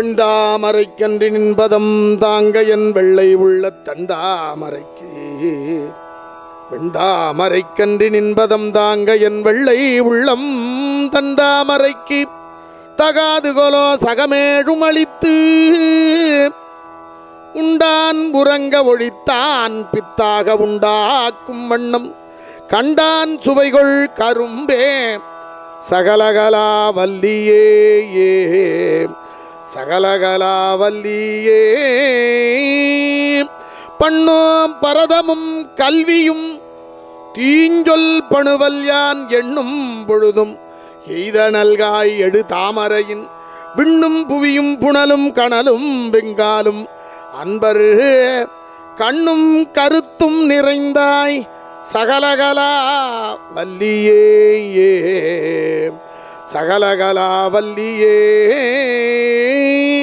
வெண்டாமரை கன்று நின்பதம் தாங்க என் வெள்ளை உள்ள தண்டாமரைக்கு வெண்டாமரை கன்று நின்பதம் தாங்க என் வெள்ளை உள்ளம் தண்டாமரைக்கு தகாது கொலோ சகமேழும் அளித்து உண்டான் புறங்க ஒழித்தான் பித்தாக உண்டாக்கும் வண்ணம் கண்டான் சுவைகொள் கரும்பே சகலகலா வல்லியே ஏ சகலகலா வல்லியே பண்ணோம் பரதமும் கல்வியும் தீஞ்சொல் பணுவல் யான் எண்ணும் பொழுதும் எய்த நல்காய் எடு தாமரையின் விண்ணும் புவியும் புனலும் கனலும் வெங்காலும் அன்பரு கண்ணும் கருத்தும் நிறைந்தாய் சகலகலா வல்லியே ஏ சகலகலா வல்லியே